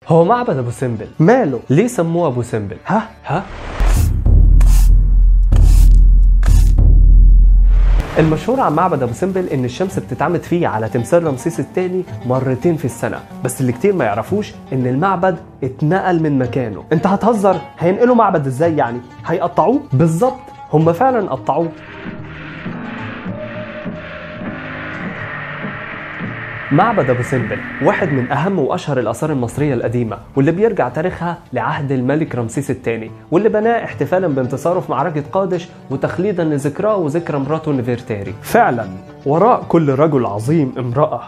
هو معبد ابو سمبل ماله ليه سموه ابو سمبل ها ها المشهور عن معبد ابو سمبل ان الشمس بتتعمد فيه على تمثال رمسيس الثاني مرتين في السنه بس اللي كتير ما يعرفوش ان المعبد اتنقل من مكانه انت هتهزر هينقلوا معبد ازاي يعني هيقطعوه بالظبط هم فعلا قطعوه معبد ابو سمبل واحد من اهم واشهر الاثار المصريه القديمه واللي بيرجع تاريخها لعهد الملك رمسيس الثاني واللي بناه احتفالا بانتصاره في معركه قادش وتخليدا لذكراه وذكرى مراته نفرتاري فعلا وراء كل رجل عظيم امرأة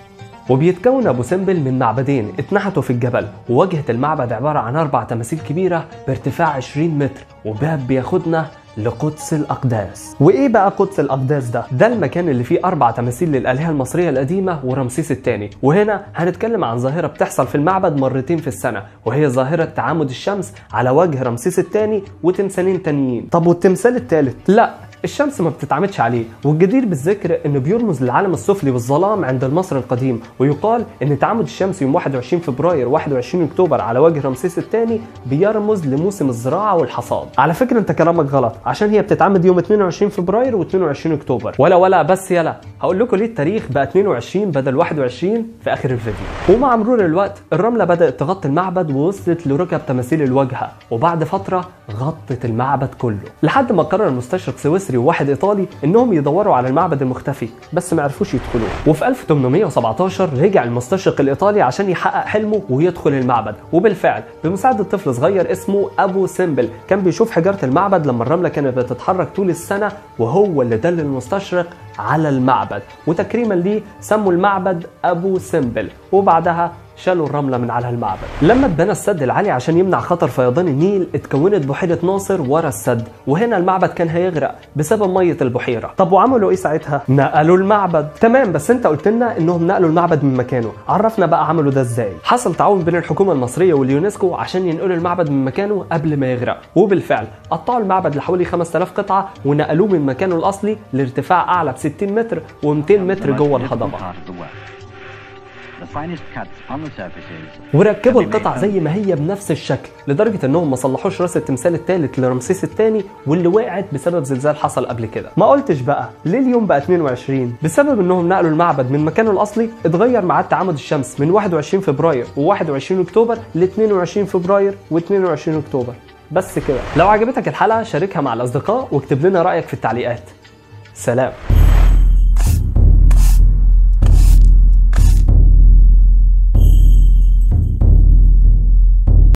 وبيتكون ابو سمبل من معبدين اتنحتوا في الجبل وواجهه المعبد عباره عن اربع تماثيل كبيره بارتفاع 20 متر وباب بياخدنا لقدس الاقداس وايه بقى قدس الاقداس ده ده المكان اللي فيه اربع تماثيل للالهه المصريه القديمه ورمسيس الثاني وهنا هنتكلم عن ظاهره بتحصل في المعبد مرتين في السنه وهي ظاهره تعامد الشمس على وجه رمسيس الثاني وتمثالين تانيين طب والتمثال الثالث لا الشمس ما بتتعمدش عليه والجدير بالذكر انه بيرمز للعالم السفلي والظلام عند المصري القديم ويقال ان تعامد الشمس يوم 21 فبراير 21 اكتوبر على وجه رمسيس الثاني بيرمز لموسم الزراعه والحصاد على فكرة انت كلامك غلط عشان هي بتتعمد يوم 22 فبراير و22 اكتوبر ولا ولا بس يلا هقول لكم ليه التاريخ بقى 22 بدل 21 في اخر الفيديو ومع مرور الوقت الرمله بدات تغطي المعبد ووصلت لركب تماثيل الواجهه وبعد فتره غطت المعبد كله لحد ما قرر المستشرق سويسري وواحد ايطالي انهم يدوروا على المعبد المختفي بس ما عرفوش يدخلوه وفي 1817 رجع المستشرق الايطالي عشان يحقق حلمه ويدخل المعبد وبالفعل بمساعده طفل صغير اسمه ابو سمبل كان بيشوف حجاره المعبد لما الرمله كانت بتتحرك طول السنه وهو اللي دل المستشرق على المعبد وتكريما ليه سموا المعبد ابو سمبل وبعدها شالوا الرملة من على المعبد لما اتبنى السد العالي عشان يمنع خطر فيضان النيل اتكونت بحيرة ناصر ورا السد وهنا المعبد كان هيغرق بسبب مية البحيرة طب وعملوا ايه ساعتها نقلوا المعبد تمام بس انت قلت لنا انهم نقلوا المعبد من مكانه عرفنا بقى عملوا ده ازاي حصل تعاون بين الحكومه المصريه واليونسكو عشان ينقلوا المعبد من مكانه قبل ما يغرق وبالفعل قطعوا المعبد لحوالي 5000 قطعه ونقلوه من مكانه الاصلي لارتفاع اعلى ب 60 متر و200 متر جوه الهضبه وركبوا القطع زي ما هي بنفس الشكل لدرجه انهم ما صلحوش راس التمثال الثالث لرمسيس الثاني واللي وقعت بسبب زلزال حصل قبل كده ما قلتش بقى ليه اليوم بقى 22 بسبب انهم نقلوا المعبد من مكانه الاصلي اتغير ميعاد تعامد الشمس من 21 فبراير و21 اكتوبر ل 22 فبراير و22 اكتوبر بس كده لو عجبتك الحلقه شاركها مع الاصدقاء واكتب لنا رايك في التعليقات سلام